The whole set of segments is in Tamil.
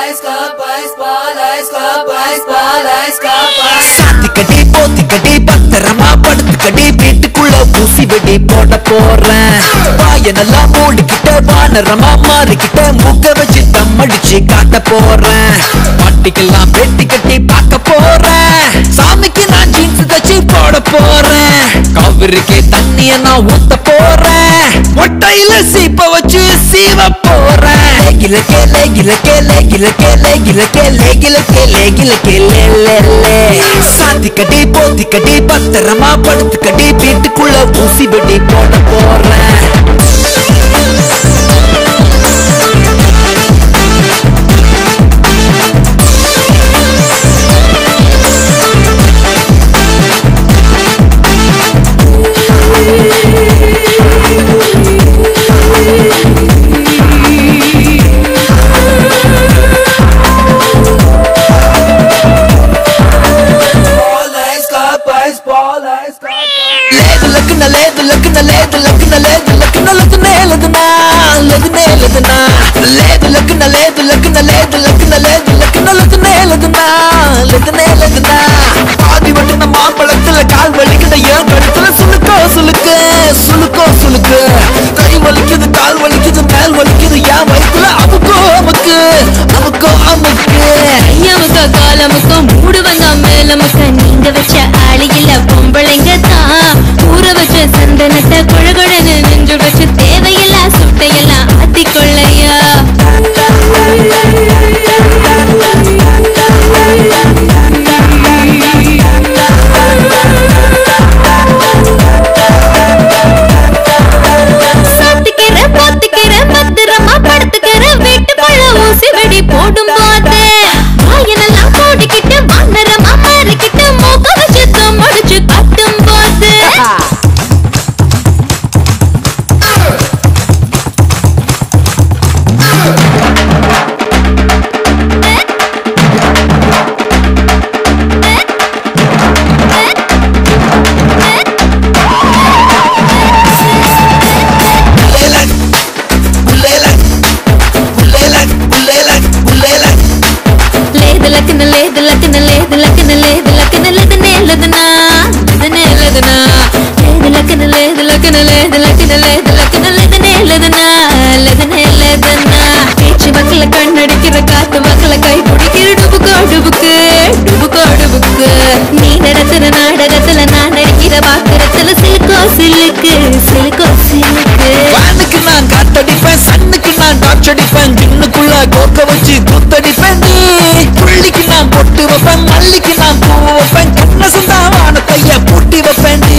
சாத்திக்கடி போத்திக்கடி பத்திரமா படுத்துக்கடி வீட்டுக்குள்ள ஊசி வெடி போட போறேன் வாய நல்லா மூடிக்கிட்ட வானரமா மாறிக்கிட்ட மூக்க வச்சு தம் அடிச்சு காட்ட போறேன் பாட்டிக்கெல்லாம் பெட்டி கட்டி பார்க்க போறேன் சாமிக்கு நான் ஜீன்ஸ் தச்சு போட போறேன் காவிரிக்கு தண்ணிய நான் ஊத்த போறேன் மொட்டையில சீப்ப வச்சு சீவ போறேன் லேகில கேலே கில கேலே கில கேலே கில கேலே கில கேலே கில கேலே லே லே சாத்தி கட்டி போத்தி கட்டி பத்திரமா படுத்து கட்டி வீட்டுக்குள்ள ஊசி வெடி போட போறேன் లేదు లక్కున లేదు లక్కున లేదు లక్కున లేదు లక్కున లక్కునే లేదునా లేదునే లేదునా లేదు లక్కున లేదు లక్కున లేదు లక్కున లేదు లక్కున లక్కునే లేదునా లేదునే లేదునా ஆதி வட்டின மாம்பழத்துல கால் வலிக்குது ஏன் கழுத்துல சுளுக்கோ சுளுக்கு சுளுக்கோ சுளுக்கு கை வலிக்குது கால் வலிக்குது மேல் வலிக்குது ஏன் வயிற்றுல அமுக்கோ அமுக்கு அமுக்கோ அமுக்கு ஐயாவுக்கு காலமுக்கு மூடுவங்க மேலமுக்கு நீங்க வச்ச ஆளு இல்ல பொம்பளைங்க தான் ஊற வச்ச சந்தனத்தை குழகுழன்னு நெஞ்சு வச்சு தேவையில்லா சுட்டையெல்லாம் ஆத்திக்கொள்ளையா சாத்திக்கிற போத்திக்கிற பத்திரமா படுத்துக்கிற வீட்டுக்குள்ள ஊசி வெடி போடும் போது வாயனெல்லாம் போட்டுக்கிட்டு வானரமா மாறிக்கிட்டு மூக்க வச்சு முடிச்சு கட்டும் போது Bulelak, bulelak, bulelak, bulelak, bulelak. లేదు లకిన లేదు లకిన లేదు లకిన లేదు లకిన లేదనే లేదనా లేదనే లేదనా లేదు లకిన లేదు లకిన లేదు లకిన లేదు లకిన లేదనే లేదనా లేదనే లేదనా பேச்சு மக்கள கண்ணடிக்கிற காத்து மக்கள கை பிடிக்கிற டுபுக்கோ டுபுக்கு டுபுக்கோ டுபுக்கு நீ நடத்துற நாடகத்துல நான் நடிக்கிற பாக்குறத்துல சிலுக்கோ சிலுக்கு சிலுக்கோ சிலுக்கு வானுக்கு நான் காத்தடிப்பேன் சன்னுக்கு நான் டார்ச் அடிப்பேன் ஜின்னுக்குள்ள கோக்க வச்சு குத்தடிப்பேன் நீ புள்ளிக்கு நான் பொட்டு வைப்பேன் மல்லிக்கு நான் பூ வைப்பேன் கண்ண சுந்தா வானத்தைய பூட்டி வைப்பேன் நீ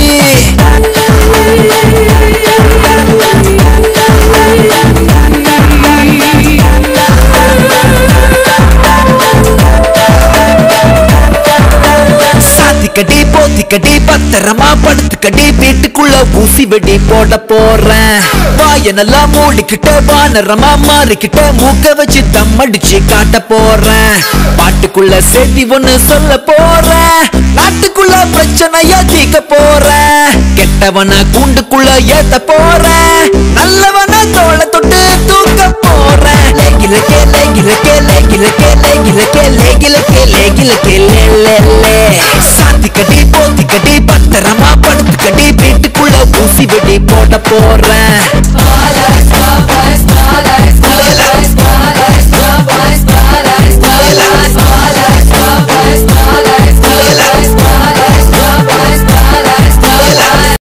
சாத்திக்கடி போத்திக்கடி பத்திரமா படுத்துக்கடி வீட்டுக்குள்ள ஊசி வெடி போட போறேன் வாய நல்லா மூடிக்கிட்ட வானரமா மாறிக்கிட்ட மூக்க வச்சு தம் அடிச்சு காட்ட போறேன் பாட்டுக்குள்ள செய்தி ஒண்ணு சொல்ல போறேன் நாட்டுக்குள்ள பிரச்சனைய தீக்க போறேன் கெட்டவன கூண்டுக்குள்ள ஏத்த போறேன் நல்லவன தோள தொட்டு தூக்க போறேன் லேகிலக்கே லேகிலக்கே லேகிலக்கே லேகிலக்கே லேகிலக்கே லேகிலக்கே லே லே லே சாத்திக்கடி போத்திக்கடி பத்திரமா படுத்துக்கடி வீட்டுக்குள்ள ஊசி வெடி போட போறேன்